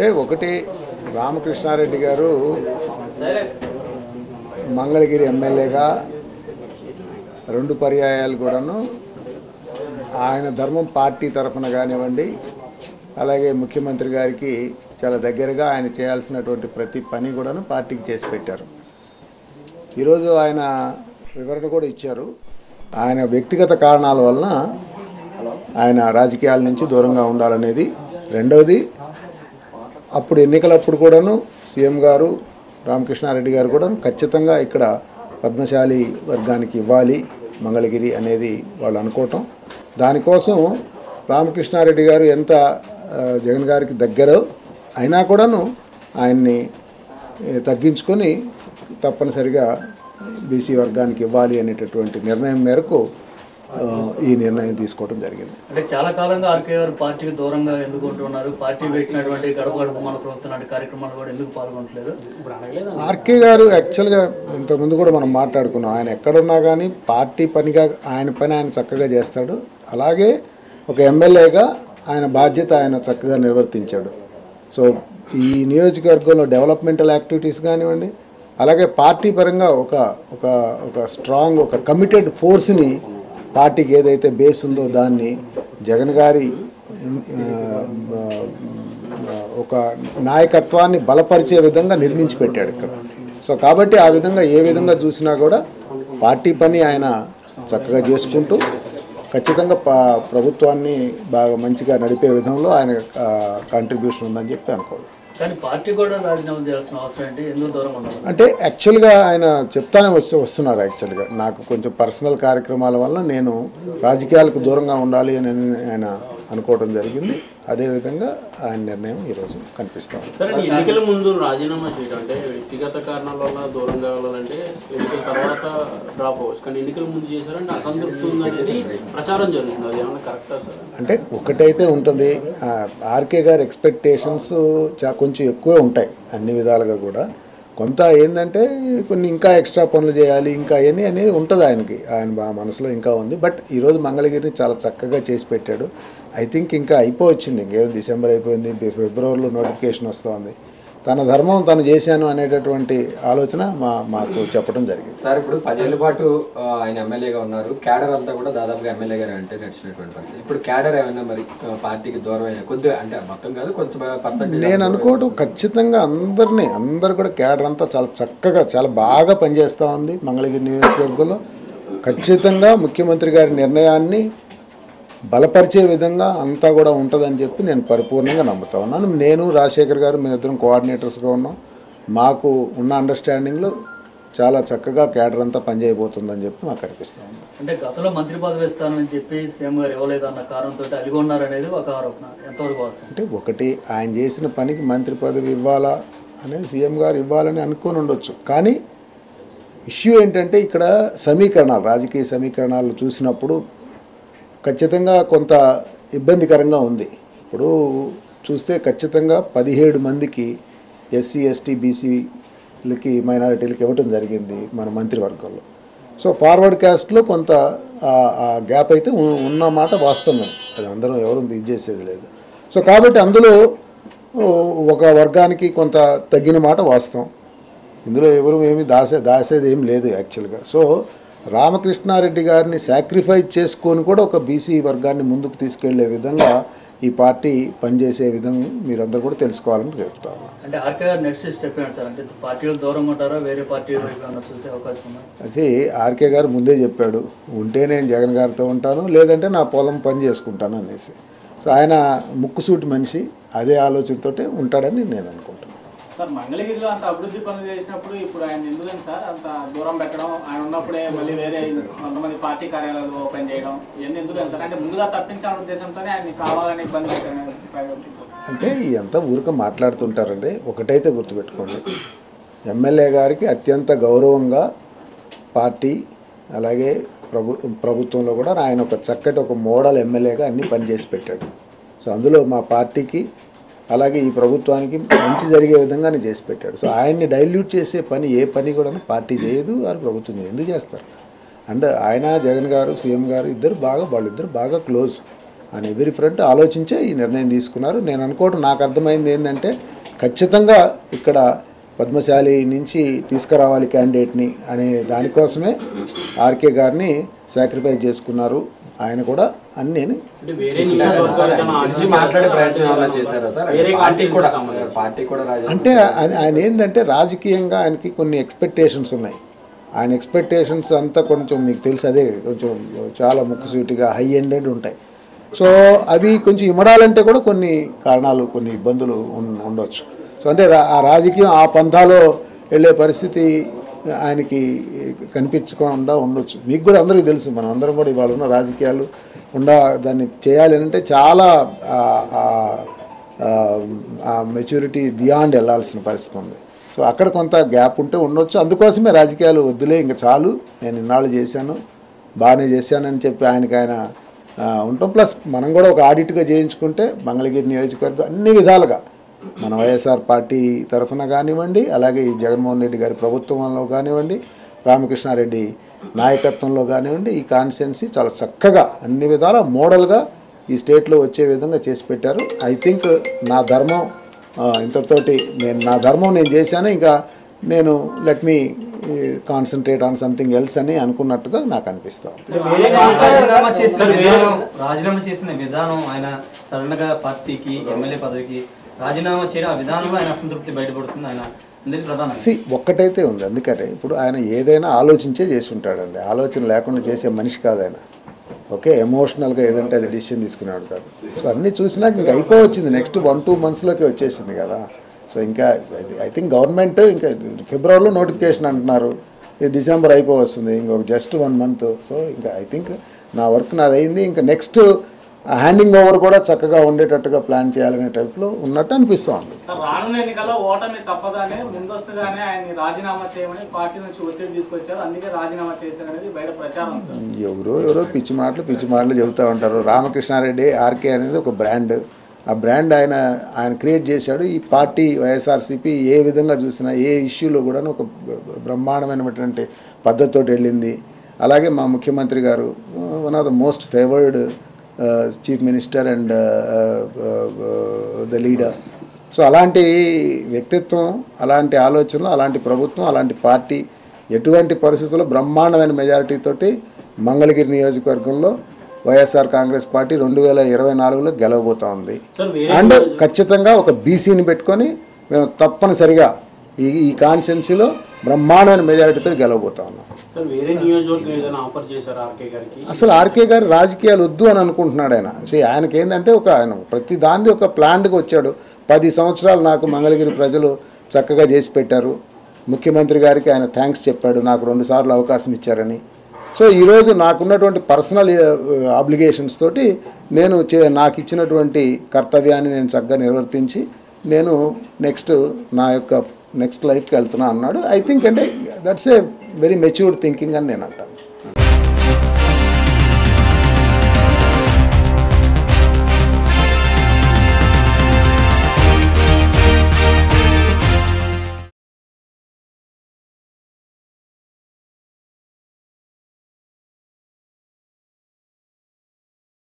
అంటే ఒకటి రామకృష్ణారెడ్డి గారు మంగళగిరి ఎమ్మెల్యేగా రెండు పర్యాయాలు కూడాను ఆయన ధర్మం పార్టీ తరఫున కానివ్వండి అలాగే ముఖ్యమంత్రి గారికి చాలా దగ్గరగా ఆయన చేయాల్సినటువంటి ప్రతి పని కూడాను పార్టీకి చేసి పెట్టారు ఈరోజు ఆయన వివరణ కూడా ఇచ్చారు ఆయన వ్యక్తిగత కారణాల వలన ఆయన రాజకీయాల నుంచి దూరంగా ఉండాలనేది రెండవది అప్పుడు ఎన్నికలప్పుడు కూడాను సీఎం గారు రామకృష్ణారెడ్డి గారు కూడా ఖచ్చితంగా ఇక్కడ పద్మశాలి వర్గానికి ఇవ్వాలి మంగళగిరి అనేది వాళ్ళు అనుకోవటం దానికోసం రామకృష్ణారెడ్డి గారు ఎంత ఆ, జగన్ గారికి దగ్గరో అయినా కూడాను ఆయన్ని ఏ, తగ్గించుకొని తప్పనిసరిగా బీసీ వర్గానికి ఇవ్వాలి అనేటటువంటి నిర్ణయం మేరకు ఆ, ఈ నిర్ణయం తీసుకోవడం జరిగింది అంటే చాలా కాలంగా ఆర్కే గారు పార్టీకి దూరంగా ఎందుకు ఉంటున్నారు పార్టీ పెట్టినటువంటి గడప గడప మన ప్రభుత్వం లాంటి కార్యక్రమాలు కూడా ఎందుకు పాల్గొనట్లేదు ఆర్కే గారు యాక్చువల్గా ఇంతకుముందు కూడా మనం మాట్లాడుకున్నాం ఆయన ఎక్కడున్నా కానీ పార్టీ పనిగా ఆయన పని ఆయన చక్కగా చేస్తాడు అలాగే ఒక ఎమ్మెల్యేగా ఆయన బాధ్యత ఆయన చక్కగా నిర్వర్తించాడు సో ఈ నియోజకవర్గంలో డెవలప్మెంటల్ యాక్టివిటీస్ కానివ్వండి అలాగే పార్టీ పరంగా ఒక ఒక ఒక స్ట్రాంగ్ ఒక కమిటెడ్ ఫోర్స్ని పార్టీకి ఏదైతే బేస్ ఉందో దాన్ని జగన్ గారి ఆ, ఆ, ఒక నాయకత్వాన్ని బలపరిచే విధంగా నిర్మించి పెట్టాడు ఇక్కడ సో కాబట్టి ఆ విధంగా ఏ విధంగా చూసినా కూడా పార్టీ పని ఆయన చక్కగా చేసుకుంటూ ఖచ్చితంగా ప ప్రభుత్వాన్ని బాగా మంచిగా నడిపే విధంలో ఆయన కాంట్రిబ్యూషన్ ఉందని చెప్పి అనుకోవాలి కానీ పార్టీ కూడా రాజీనామా చేయాల్సిన అవసరం ఏంటి ఎందుకు దూరంగా ఉండాలి అంటే యాక్చువల్గా ఆయన చెప్తానే వస్తూ వస్తున్నారు యాక్చువల్గా నాకు కొంచెం పర్సనల్ కార్యక్రమాల వల్ల నేను రాజకీయాలకు దూరంగా ఉండాలి అని ఆయన అనుకోవడం జరిగింది అదేవిధంగా ఆయన నిర్ణయం ఈరోజు కనిపిస్తుంది సరే ఎన్నికల ముందు రాజీనామా చేయడం అంటే వ్యక్తిగత కారణాల వల్ల దూరం కావాలంటే ఎన్నికల తర్వాత డ్రాప్ అవ్వచ్చు కానీ ఎన్నికల ముందు చేశారంటే అసంతృప్తి ఉందనేది ప్రచారం జరుగుతుంది అది ఏమన్నా కరెక్టా సార్ అంటే ఒకటైతే ఉంటుంది ఆ, ఆర్కే గారి ఎక్స్పెక్టేషన్స్ చా కొంచెం ఎక్కువే ఉంటాయి అన్ని విధాలుగా కూడా కొంత ఏంటంటే కొన్ని ఇంకా ఎక్స్ట్రా పనులు చేయాలి ఇంకా అవన్నీ అనేది ఉంటుంది ఆయనకి ఆయన బా మనసులో ఇంకా ఉంది బట్ ఈరోజు మంగళగిరిని చాలా చక్కగా చేసి పెట్టాడు ఐ థింక్ ఇంకా అయిపోవచ్చింది ఇంకేం డిసెంబర్ అయిపోయింది ఫి- ఫిబ్రవరిలో నోటిఫికేషన్ వస్తుంది తన ధర్మం తను చేశాను అనేటటువంటి ఆలోచన మా మాకు చెప్పడం జరిగింది సార్ ఇప్పుడు పదేళ్ల పాటు ఆ, ఆయన ఎమ్మెల్యేగా ఉన్నారు క్యాడర్ అంతా కూడా దాదాపుగా ఎమ్మెల్యే గారు అంటే నడిచినటువంటి పరిస్థితి ఇప్పుడు క్యాడర్ ఏమైనా మరి ఆ, పార్టీకి దూరం అయిన కొద్దిగా అంటే మొత్తం కాదు కొంచెం పర్సెంట్ నేను అనుకోవడం ఖచ్చితంగా అందరినీ అందరు కూడా క్యాడర్ అంతా చాలా చక్కగా చాలా బాగా పనిచేస్తూ ఉంది మంగళగిరి నియోజకవర్గంలో ఖచ్చితంగా ముఖ్యమంత్రి గారి నిర్ణయాన్ని బలపరిచే విధంగా అంతా కూడా ఉంటుందని చెప్పి నేను పరిపూర్ణంగా నమ్ముతా ఉన్నాను నేను రాజశేఖర్ గారు మేము ఇద్దరం కోఆర్డినేటర్స్గా ఉన్నాం మాకు ఉన్న అండర్స్టాండింగ్లో చాలా చక్కగా క్యాడర్ అంతా పనిచేయబోతుందని చెప్పి మాకు అనిపిస్తూ ఉంది అంటే గతంలో మంత్రి పదవి ఇస్తానని చెప్పి సీఎం గారు ఇవ్వలేదు అన్న కారణంతో అలిగొన్నారనేది ఒక ఆరోపణ ఎంతవరకు వాస్తవం అంటే ఒకటి ఆయన చేసిన పనికి మంత్రి పదవి ఇవ్వాలా అనేది సీఎం గారు ఇవ్వాలని అనుకొని ఉండొచ్చు కానీ ఇష్యూ ఏంటంటే ఇక్కడ సమీకరణాలు రాజకీయ సమీకరణాలు చూసినప్పుడు ఖచ్చితంగా కొంత ఇబ్బందికరంగా ఉంది ఇప్పుడు చూస్తే ఖచ్చితంగా పదిహేడు మందికి ఎస్సీ ఎస్టీ బీసీలకి మైనారిటీలకి ఇవ్వటం జరిగింది మన మంత్రివర్గంలో సో ఫార్వర్డ్ క్యాస్ట్లో కొంత ఆ- ఆ గ్యాప్ అయితే ఉ- ఉన్న మాట వాస్తవం అది అందరం ఎవరు ఇది చేసేది లేదు సో కాబట్టి అందులో ఓ, ఒక వర్గానికి కొంత తగ్గిన మాట వాస్తవం ఇందులో ఎవరు ఏమి దాసే దాసేది ఏం లేదు యాక్చువల్గా సో రామకృష్ణారెడ్డి గారిని సాక్రిఫైస్ చేసుకొని కూడా ఒక బీసీ వర్గాన్ని ముందుకు తీసుకెళ్లే విధంగా ఈ పార్టీ పనిచేసే విధంగా మీరందరూ కూడా తెలుసుకోవాలని చెప్తాను అంటే ఆర్కే గారు నెక్స్ట్ స్టెప్ ఏంటారు అంటే పార్టీలో దూరంగా ఉంటారా వేరే పార్టీ వైపు ఏమన్నా చూసే అవకాశం ఉందా అది ఆర్కే గారు ముందే చెప్పాడు ఉంటే నేను జగన్ గారితో ఉంటాను లేదంటే నా పొలం పని చేసుకుంటాను అనేసి సో ఆయన ముక్కుసూటి మనిషి అదే ఆలోచనతోటే ఉంటాడని నేను అనుకుంటున్నాను సార్ మంగళగిరిలో అంత అభివృద్ధి పనులు చేసినప్పుడు ఇప్పుడు ఆయన ఎందుకని సార్ అంత దూరం పెట్టడం ఆయన ఉన్నప్పుడే మళ్ళీ వేరే కొంతమంది పార్టీ కార్యాలయాలు ఓపెన్ చేయడం ఇవన్నీ ఎందుకని సార్ అంటే ముందుగా తప్పించాలనే ఉద్దేశంతోనే ఆయన కావాలని ఇబ్బంది పెట్టాను ప్రైవేట్ అంటే ఇదంతా ఊరిక మాట్లాడుతుంటారండి ఒకటైతే గుర్తుపెట్టుకోండి ఎమ్మెల్యే గారికి అత్యంత గౌరవంగా పార్టీ అలాగే ప్రభు ప్రభుత్వంలో కూడా ఆయన ఒక చక్కటి ఒక మోడల్ ఎమ్మెల్యేగా అన్ని పనిచేసి పెట్టాడు సో అందులో మా పార్టీకి అలాగే ఈ ప్రభుత్వానికి మంచి జరిగే విధంగానే చేసి పెట్టాడు సో ఆయన్ని డైల్యూట్ చేసే పని ఏ పని కూడా పార్టీ చేయదు వారు ప్రభుత్వం చేయదు ఎందుకు చేస్తారు అండ్ ఆయన జగన్ గారు సీఎం గారు ఇద్దరు బాగా వాళ్ళిద్దరు బాగా క్లోజ్ అని ఎవరి ఫ్రంట్ ఆలోచించే ఈ నిర్ణయం తీసుకున్నారు నేను అనుకోవడం నాకు అర్థమైంది ఏంటంటే ఖచ్చితంగా ఇక్కడ పద్మశాలి నుంచి తీసుకురావాలి క్యాండిడేట్ని అనే దానికోసమే ఆర్కే గారిని సాక్రిఫైస్ చేసుకున్నారు ఆయన కూడా అని నేను అంటే వేరే నియోజకవర్గాలకన్నా కలిసి మాట్లాడే ప్రయత్నం ఏమైనా చేశారా సార్ వేరే పార్టీ కూడా సంబంధించి. పార్టీ కూడా రాజీ అంటే ఆయన ఆయన ఏంటంటే రాజకీయంగా ఆయనకి కొన్ని ఎక్స్పెక్టేషన్స్ ఉన్నాయి ఆయన ఎక్స్పెక్టేషన్స్ అంతా కొంచెం మీకు తెలుసు అదే కొంచెం చాలా ముక్కుసూటిగా హై ఎండెడ్ ఉంటాయి సో అవి కొంచెం ఇమడాలంటే కూడా కొన్ని కారణాలు కొన్ని ఇబ్బందులు ఉన్- ఉండొచ్చు సో అంటే రా- ఆ రాజకీయం ఆ పంథాలో వెళ్ళే పరిస్థితి ఆయనకి కనిపించకుండా ఉండొచ్చు మీకు కూడా అందరికీ తెలుసు మనం అందరం కూడా ఇవాళ ఉన్న రాజకీయాలు ఉండా దాన్ని చేయాలి అంటే చాలా ఆ, ఆ, ఆ మెచ్యూరిటీ బియాండ్ వెళ్ళాల్సిన పరిస్థితి ఉంది సో అక్కడ కొంత గ్యాప్ ఉంటే ఉండొచ్చు అందుకోసమే రాజకీయాలు వద్దులే ఇంకా చాలు నేను ఇన్నాళ్ళు చేశాను బాగానే చేశానని చెప్పి ఆయనకి ఆయన ఆ, ఉంటాం ప్లస్ మనం కూడా ఒక ఆడిట్గా చేయించుకుంటే మంగళగిరి నియోజకవర్గం అన్ని విధాలుగా మన వైఎస్ఆర్ పార్టీ తరఫున కానివ్వండి అలాగే ఈ జగన్మోహన్ రెడ్డి గారి ప్రభుత్వంలో కానివ్వండి రామకృష్ణారెడ్డి నాయకత్వంలో కానివ్వండి ఈ కాన్స్టిట్యున్సీ చాలా చక్కగా అన్ని విధాల మోడల్గా ఈ స్టేట్లో వచ్చే విధంగా చేసి పెట్టారు ఐ థింక్ నా ధర్మం ఆ, ఇంతటితోటి నేను నా ధర్మం నేను చేశాను ఇంకా నేను let me concentrate on something else అని అనుకున్నట్టుగా నాకు అనిపిస్తాను రాజీనామా చేసిన విధానం రాజీనామా చేసిన విధానం ఆయన సడన్ గా పార్టీకి ఎమ్మెల్యే పదవికి రాజీనామా చేయడం ఆ విధానంలో ఆయన అసంతృప్తి బయటపడుతుంది ఆయన అనేది ప్రధానం సి ఒక్కటైతే ఉంది అందుకనే ఇప్పుడు ఆయన ఏదైనా ఆలోచించే చేసి ఉంటాడండి ఆలోచన లేకుండా చేసే మనిషి కాదు ఆయన ఓకే ఎమోషనల్గా ఏదంటే అది డిసిషన్ తీసుకునేవాడు కాదు సో అన్నీ చూసినాక ఇంకా అయిపోవచ్చింది నెక్స్ట్ వన్ టూ మంత్స్లోకి వచ్చేసింది కదా సో ఇంకా ఐ థింక్ గవర్నమెంట్ ఇంకా ఫిబ్రవరిలో నోటిఫికేషన్ అంటున్నారు ఇది డిసెంబర్ అయిపోవస్తుంది ఇంకొక జస్ట్ వన్ మంత్ సో ఇంకా ఐ థింక్ నా వర్క్ నాది అయింది ఇంకా నెక్స్ట్ హ్యాండింగ్ ఓవర్ కూడా చక్కగా ఉండేటట్టుగా ప్లాన్ చేయాలనే టైప్లో ఉన్నట్టు అనిపిస్తూ ఉంది సార్ రానున్న ఎన్నికల్లో ఓటమి తప్పదని ముందస్తుగానే ఆయన రాజీనామా చేయమని పార్టీ నుంచి ఒత్తిడి తీసుకొచ్చారు అందుకే రాజీనామా చేశారనేది బయట ప్రచారం సార్ ఎవరో ఎవరో పిచ్చి మాటలు పిచ్చి మాటలు చెబుతూ ఉంటారు రామకృష్ణారెడ్డి ఆర్కే అనేది ఒక బ్రాండ్ ఆ బ్రాండ్ ఆయన ఆయన క్రియేట్ చేశాడు ఈ పార్టీ వైఎస్ఆర్సీపీ ఏ విధంగా చూసినా ఏ ఇష్యూలో కూడా ఒక బ్రహ్మాండమైనటువంటి పద్ధతితోటి వెళ్ళింది అలాగే మా ముఖ్యమంత్రి గారు one of the most favoured chief minister and the leader so అలాంటి వ్యక్తిత్వం అలాంటి ఆలోచనలు అలాంటి ప్రభుత్వం అలాంటి పార్టీ ఎటువంటి పరిస్థితుల్లో బ్రహ్మాండమైన మెజారిటీ తోటి మంగళగిరి నియోజకవర్గంలో వైఎస్ఆర్ కాంగ్రెస్ పార్టీ రెండు వేల ఇరవై నాలుగులో గెలవబోతా ఉంది సార్ వేరే అండ్ ఖచ్చితంగా ఒక బీసీని పెట్టుకొని మేము తప్పనిసరిగా ఈ ఈ కాన్స్టిట్యున్సీలో బ్రహ్మాండమైన మెజారిటీతో గెలవబోతా ఉన్నాం సార్ వేరే నియోజకవర్గం ఏదైనా ఆఫర్ చేశారు ఆర్కే గారికి అసలు ఆర్కే గారు రాజకీయాలు వద్దు అని అనుకుంటున్నాడు ఆయన సో ఆయనకి ఏంటంటే ఒక ఆయన ప్రతి దాన్ని ఒక ప్లాన్గా వచ్చాడు పది సంవత్సరాలు నాకు మంగళగిరి ప్రజలు చక్కగా చేసి పెట్టారు ముఖ్యమంత్రి గారికి ఆయన థ్యాంక్స్ చెప్పాడు నాకు రెండు సార్లు అవకాశం ఇచ్చారని సో ఈరోజు నాకున్నటువంటి పర్సనల్ ఆబ్లిగేషన్స్ తోటి నేను చే నాకు ఇచ్చినటువంటి కర్తవ్యాన్ని నేను చక్కగా నిర్వర్తించి నేను నెక్స్ట్ నా యొక్క నెక్స్ట్ లైఫ్కి వెళ్తున్నా అన్నాడు ఐ థింక్ అంటే that's a very matured thinking అని నేను అంటాను